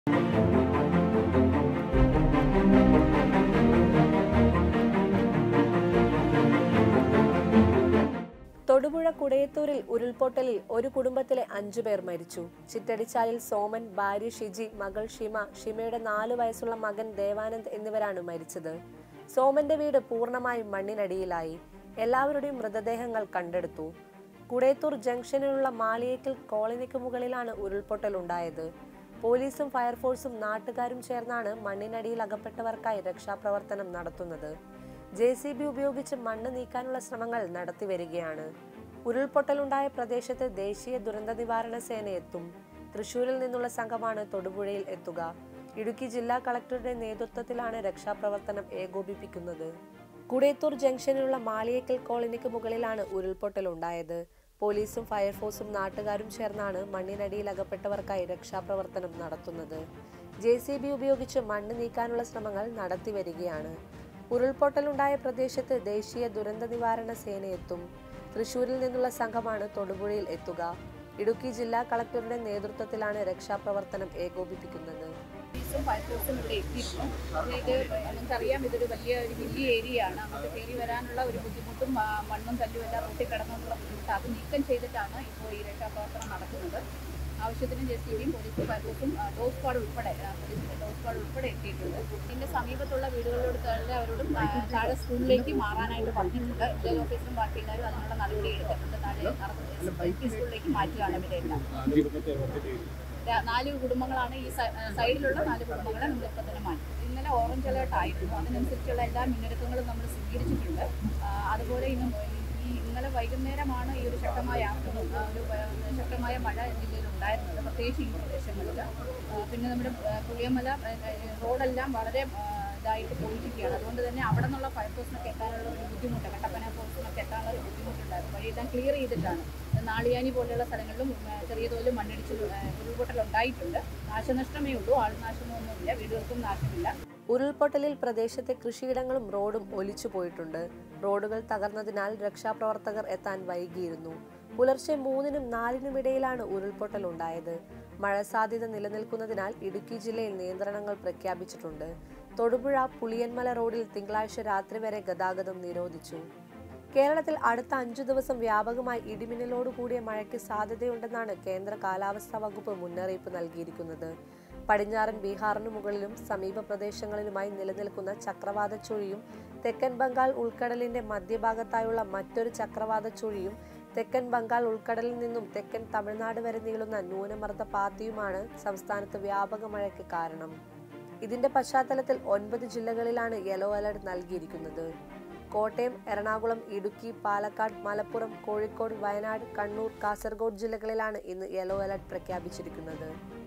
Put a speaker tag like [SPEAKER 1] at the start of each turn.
[SPEAKER 1] തൊടുപുഴ കുടയത്തൂരിൽ ഉരുൾപൊട്ടലിൽ ഒരു കുടുംബത്തിലെ അഞ്ചു പേർ മരിച്ചു ചിറ്റടിച്ചാലിൽ സോമൻ ഭാര്യ ഷിജി മകൾ ഷിമ ഷിമയുടെ നാലു വയസ്സുള്ള മകൻ ദേവാനന്ദ് എന്നിവരാണ് മരിച്ചത് സോമന്റെ വീട് പൂർണ്ണമായും മണ്ണിനടിയിലായി എല്ലാവരുടെയും മൃതദേഹങ്ങൾ കണ്ടെടുത്തു കുടയത്തൂർ ജംഗ്ഷനിലുള്ള മാളിയേക്കൽ കോളനിക്ക് മുകളിലാണ് ഉരുൾപൊട്ടൽ ഉണ്ടായത് പോലീസും ഫയർഫോഴ്സും നാട്ടുകാരും ചേർന്നാണ് മണ്ണിനടിയിൽ അകപ്പെട്ടവർക്കായി രക്ഷാപ്രവർത്തനം നടത്തുന്നത് ജെ സി ബി ഉപയോഗിച്ച് മണ്ണ് നീക്കാനുള്ള ശ്രമങ്ങൾ നടത്തിവരികയാണ് ഉരുൾപൊട്ടലുണ്ടായ പ്രദേശത്ത് ദേശീയ ദുരന്ത നിവാരണ സേന എത്തും തൃശൂരിൽ നിന്നുള്ള സംഘമാണ് തൊടുപുഴയിൽ എത്തുക ഇടുക്കി ജില്ലാ കളക്ടറുടെ നേതൃത്വത്തിലാണ് രക്ഷാപ്രവർത്തനം ഏകോപിപ്പിക്കുന്നത് കുടയത്തൂർ ജംഗ്ഷനിലുള്ള മാളിയേക്കൽ കോളനിക്ക് മുകളിലാണ് ഉരുൾപൊട്ടൽ ഉണ്ടായത് പോലീസും ഫയർഫോഴ്സും നാട്ടുകാരും ചേർന്നാണ് മണ്ണിനടിയിൽ അകപ്പെട്ടവർക്കായി രക്ഷാപ്രവർത്തനം നടത്തുന്നത് ജെ സി ബി ഉപയോഗിച്ച് മണ്ണ് നീക്കാനുള്ള ശ്രമങ്ങൾ നടത്തിവരികയാണ് ഉരുൾപൊട്ടലുണ്ടായ പ്രദേശത്ത് ദേശീയ ദുരന്ത നിവാരണ സേന എത്തും തൃശൂരിൽ നിന്നുള്ള സംഘമാണ് തൊടുപുഴയിൽ എത്തുക ഇടുക്കി ജില്ലാ കളക്ടറുടെ നേതൃത്വത്തിലാണ് രക്ഷാപ്രവർത്തനം ഏകോപിപ്പിക്കുന്നത്
[SPEAKER 2] പോലീസും ഫയർഫോഴ്സും ഇവിടെ എത്തിയിരുന്നു അപ്പോൾ ഇത് നിങ്ങൾക്കറിയാം ഇതൊരു വലിയ ഒരു വലിയ ഏരിയയാണ് അങ്ങോട്ട് കയറി വരാനുള്ള ഒരു ബുദ്ധിമുട്ടും ആ, മണ്ണും കല്ലും എല്ലാം റൂട്ടിൽ കിടന്നുള്ള ബുദ്ധിമുട്ട് അത് നീക്കം ചെയ്തിട്ടാണ് ഇപ്പോൾ ഈ രക്ഷാപ്രവർത്തനം നടക്കുന്നത് ആവശ്യത്തിന് ജെ സി ബിയും പോലീസും ഫയർഫോഴ്സും ആ, ഡോഗ് സ്ക്വാഡ് ഉൾപ്പെടെ ആ, പോലീസിന്റെ ഡോഗ് സ്ക്വാഡ് ഉൾപ്പെടെ എത്തിയിട്ടുണ്ട് ഇതിന്റെ സമീപത്തുള്ള വീടുകളോട് അവരോടും ആ, താഴെ സ്കൂളിലേക്ക് മാറാനായിട്ട് പറഞ്ഞിട്ടുണ്ട് വില്ലേജ് ഓഫീസറും ബാക്കി എല്ലാവരും അതിനുള്ള നടപടി എടുത്തിട്ടുണ്ട് താഴെ നടത്തി സ്കൂളിലേക്ക് മാറ്റുകയാണ് ഇവരെല്ലാം ര- നാല് കുടുംബങ്ങളാണ് ഈ സൈ- ആ, സൈഡിലുള്ള നാല് കുടുംബങ്ങളെ നമ്മൾ ഇപ്പം തന്നെ മാറ്റി ഇന്നലെ ഓറഞ്ച് അലേർട്ട് ആയിരുന്നു അതിനനുസരിച്ചുള്ള എല്ലാ മുന്നൊരുക്കങ്ങളും നമ്മൾ സ്വീകരിച്ചിട്ടുണ്ട് ആ, അതുപോലെ ഇന്ന് ഈ ഇന്നലെ വൈകുന്നേരമാണ് ഈ ഒരു ശക്തമായ ആക്രമണം ആ, ഒരു ആ, ശക്തമായ മഴ ജില്ലയിൽ ഉണ്ടായിരുന്നത് പ്രത്യേകിച്ച് ഈ പ്രദേശങ്ങളിൽ ആ, പിന്നെ നമ്മുടെ ആ, പുളിയമല ആ, ആ, റോഡെല്ലാം വളരെ ആ, ഇതായിട്ട് പോയിരിക്കുകയാണ് അതുകൊണ്ട് തന്നെ അവിടെ നിന്നുള്ള ഫയർഫോഴ്സിനൊക്കെ എത്താനുള്ള ഒരു ബുദ്ധിമുട്ട് കട്ടപ്പന ഫോഴ്സിനൊക്കെ എത്താനുള്ള ഒരു ബുദ്ധിമുട്ടുണ്ടായിരുന്നു വഴിയെല്ലാം ക്ലിയർ ചെയ്തിട്ടാണ് നാളിയാനി പോലെയുള്ള സ്ഥലങ്ങളിലും ആ, ചെറിയ തോതിൽ മണ്ണിടിച്ചിൽ ആ, ഉരുൾപൊട്ടൽ ഉണ്ടായിട്ടുണ്ട് നാശനഷ്ടമേ ഉള്ളൂ ആൾനാശമൊന്നുമില്ല വീടുകൾക്കും നാശമില്ല
[SPEAKER 1] ഉരുൾപൊട്ടലിൽ പ്രദേശത്തെ കൃഷിയിടങ്ങളും റോഡും ഒലിച്ചു പോയിട്ടുണ്ട് റോഡുകൾ തകർന്നതിനാൽ രക്ഷാപ്രവർത്തകർ എത്താൻ വൈകിയിരുന്നു പുലർച്ചെ മൂന്നിനും നാലിനും ഇടയിലാണ് ഉരുൾപൊട്ടൽ ഉണ്ടായത് മഴ സാധ്യത നിലനിൽക്കുന്നതിനാൽ ഇടുക്കി ജില്ലയിൽ നിയന്ത്രണങ്ങൾ പ്രഖ്യാപിച്ചിട്ടുണ്ട് തൊടുപുഴ പുളിയന്മല റോഡിൽ തിങ്കളാഴ്ച രാത്രി വരെ ഗതാഗതം നിരോധിച്ചു കേരളത്തിൽ അടുത്ത അഞ്ചു ദിവസം വ്യാപകമായി ഇടിമിന്നലോട് കൂടിയ മഴയ്ക്ക് സാധ്യതയുണ്ടെന്നാണ് കേന്ദ്ര കാലാവസ്ഥാ വകുപ്പ് മുന്നറിയിപ്പ് നൽകിയിരിക്കുന്നത് പടിഞ്ഞാറൻ ബീഹാറിന് മുകളിലും സമീപ പ്രദേശങ്ങളിലുമായി നിലനിൽക്കുന്ന ചക്രവാത ചുഴിയും തെക്കൻ ബംഗാൾ ഉൾക്കടലിന്റെ മധ്യഭാഗത്തായുള്ള മറ്റൊരു ചക്രവാത ചുഴിയും തെക്കൻ ബംഗാൾ ഉൾക്കടലിൽ നിന്നും തെക്കൻ തമിഴ്നാട് വരെ നീളുന്ന ന്യൂനമർദ്ദ പാത്തിയുമാണ് സംസ്ഥാനത്ത് വ്യാപക മഴയ്ക്ക് കാരണം ഇതിന്റെ പശ്ചാത്തലത്തിൽ ഒൻപത് ജില്ലകളിലാണ് യെല്ലോ അലർട്ട് നൽകിയിരിക്കുന്നത് കോട്ടയം എറണാകുളം ഇടുക്കി പാലക്കാട് മലപ്പുറം കോഴിക്കോട് വയനാട് കണ്ണൂർ കാസർഗോഡ് ജില്ലകളിലാണ് ഇന്ന് യെല്ലോ അലർട്ട് പ്രഖ്യാപിച്ചിരിക്കുന്നത്